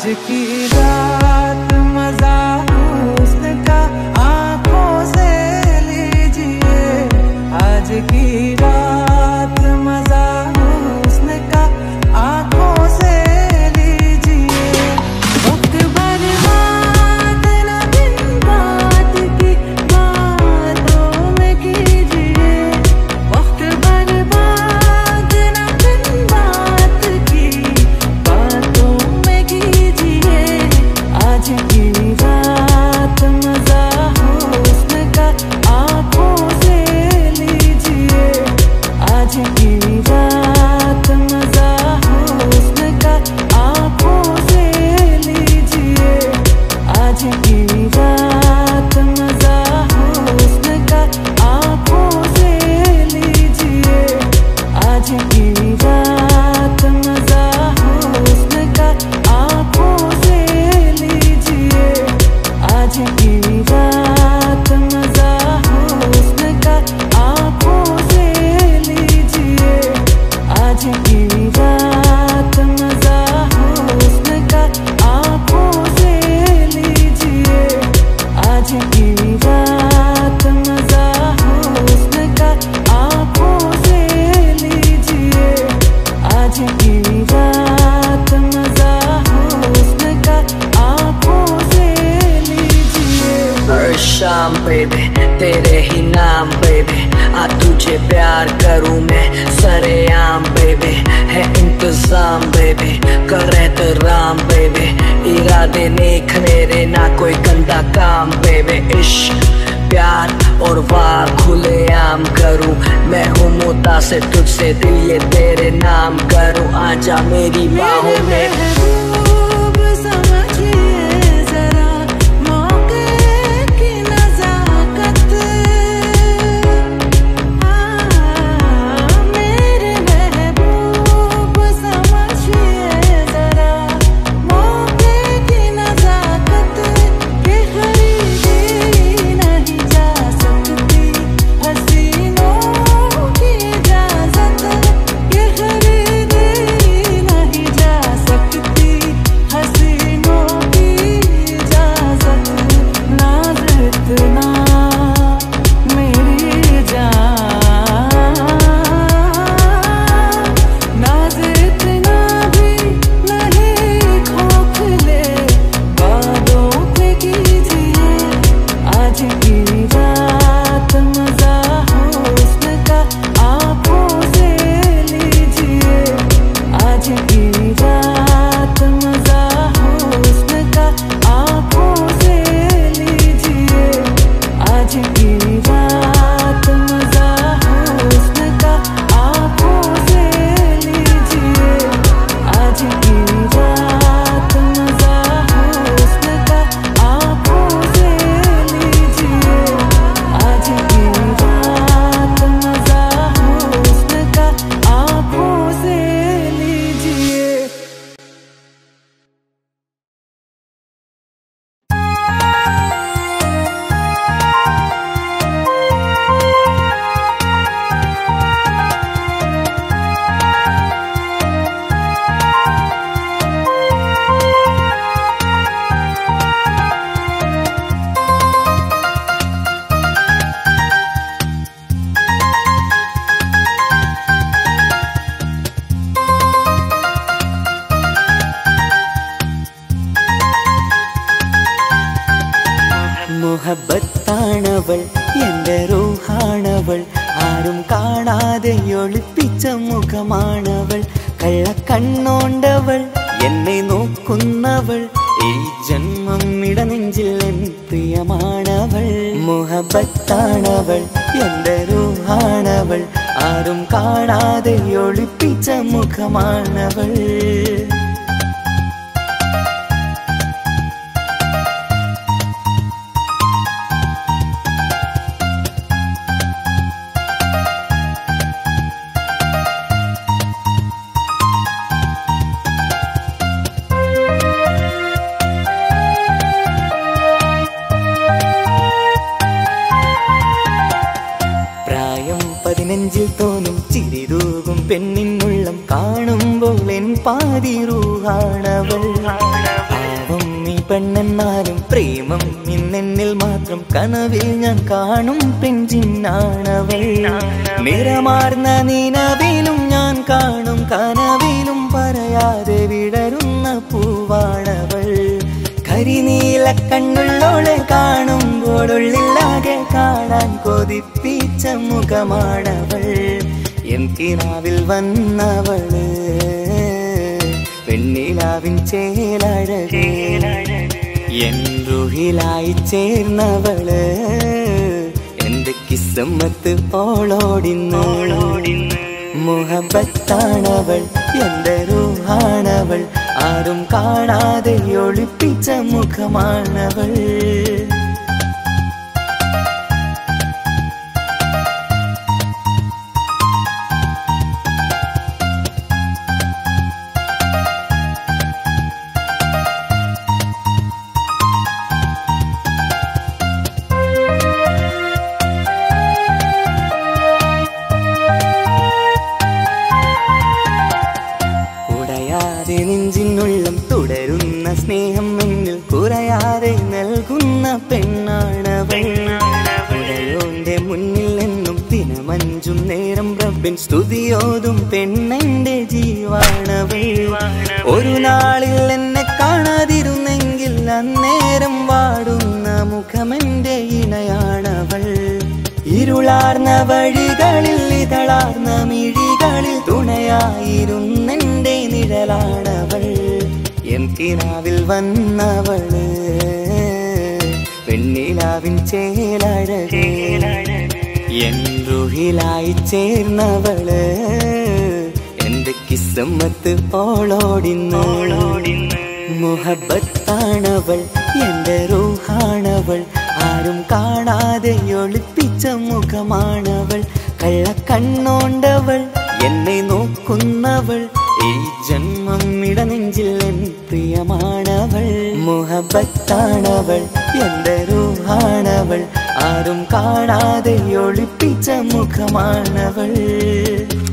की रात मजा हुस्न का आंखों से लीजिए आज की रात मजा हुस्न का आंखों से लीजिए वक्त बर्बाद न बिन बात की बातों में कीजिए वक्त बर्बाद न बिन बात की बातों में कीजिए आज की रात मजा हुस्न का आंखों से लीजिए आज की रात मजा हुस्न का आंखों से लीजिए आज की रात मजा हुस्न का आंखों से लीजिए आज की रात मजा हुस्न का आंखों से लीजिए आज की रात मजा हुस्न का आंखों से लीजिए आज की रात मजा हुस्न का आंखों से लीजिए आज की रात मजा हुस्न का आंखों से लीजिए आज की रात मजा हुस्न का आंखों से लीजिए हर शाम बेबी तेरे ही नाम बेबी आ तुझे प्यार करूं मैं सरेआम बेबी है इंतजाम बेबी कर एहतराम बेबी इरादे नेक मेरे ना कोई गंदा काम बेबी इश्क प्यार और वार खुले आम करूं मैं हूँ मुद्दा से तुझसे दिल ये तेरे नाम करूं आजा मेरी बाहों में महबूब समझिए जरा मौके की नजाकत हाँ, मेरे महबूब समझिए जरा मौके की नजाकत के खरीदी नहीं जा सकती हसीनों की इजाजत के खरीदी नहीं जा सकती हसीनों की इजाजत नाज इतना मेरी जान नाज इतना भी नहीं खोखले बादों पे कीजिए आज की रात मजा हुस्न का आंखों से लीजिए आज की रात मजा हुस्न का आंखों से लीजिए आज की रात मजा हुस्न का आंखों से लीजिए आज की रात मजा हुस्न का आंखों से लीजिए आज की रात मजा हुस्न का आंखों से लीजिए മുഹബത്താണവൾ എന്റെ റൂഹാണവൾ ആരും കാണാതെ ഒളിപ്പിച്ച മുഖമാണവൾ കള്ളക്കണ്ണോണ്ടവൾ എന്നെ നോക്കുന്നവൾ ഈ ജന്മം ഇടനെഞ്ചിൽ എൻ പ്രിയമാണവൾ മുഹബത്താണവൾ എന്റെ റൂഹാണവൾ ആരും കാണാതെ ഒളിപ്പിച്ച മുഖമാണവൾ പ്രായം പതിനഞ്ചിൽ തോന്നും ചിരിതൂകും പെണ്ണിനുള്ളം കാണുമ്പോൾ എൻ പാതി റൂഹാണവൾ പെണ്ണെന്നാലും പ്രേമം ഇന്നെന്നിൽ മാത്രം കനവിൽ ഞാൻ കാണും പെഞ്ചിന്നാണവൾ നിറമാർന്ന നിലവിലും ഞാൻ കാണും കനവിലും പറയാതെ വിടരുന്ന പൂവാണവൾ കരിനീല കണ്ണുള്ളോളെ കാണുമ്പോഴുള്ളില്ലാകെ കാണാൻ കൊതിപ്പിച്ച മുഖമാണവൾ എൻ കിനാവിൽ വന്നവള് പെണ്ണിലാവിൻ ചേലഴകേ എൻ റുഹിലായി ചേർന്നവള് എന്റെ കിസ്സമ്മത്ത് പോളോടിന്ന് മുഹബത്താണവൾ എന്റെ റൂഹാണവൾ ആരും കാണാതെ ഒളിപ്പിച്ച മുഖമാണവൾ ഉടയാതെ നെഞ്ചിനുള്ളം തുടരുന്ന സ്നേഹം എന്നിൽ കുറയാതെ നൽകുന്ന പെണ്ണാണവൾ ഉടയോന്റെ മുന്നിൽ എന്നും ദിനമഞ്ചും നേരം റബ്ബിൻ സ്തുതിയോതും പെണ്ണെന്റെ ജീവാണവൾ ഒരു നാളിൽ എന്നെ കാണാതിരുന്നെങ്കിൽ അന്നേരം വാടുന്ന മുഖമെന്റെ ഇണയാണവൾ ഇരുളാർന്ന വഴികളിൽ ഇതളാർന്ന മിഴികളിൽ തുണയായിരുന്നെന്റെ നിഴലാണവൾ എൻ കിനാവിൽ വന്നവള് പെണ്ണിലാവിൻ ചേലഴകേ എൻ റുഹിലായി ചേർന്നവള് എന്റെ കിസ്സമ്മത്ത് പോളോടിന്ന് മുഹബത്താണവൾ എന്റെ റൂഹാണവൾ ആരും കാണാതെ ഒളിപ്പിച്ച മുഖമാണവൾ കള്ളക്കണ്ണോണ്ടവൾ എന്നെ നോക്കുന്നവൾ ഈ ജന്മം ഇടനെഞ്ചിൽ എൻ പ്രിയമാണവൾ മുഹബത്താണവൾ എന്റെ റൂഹാണവൾ ആരും കാണാതെ ഒളിപ്പിച്ച മുഖമാണവൾ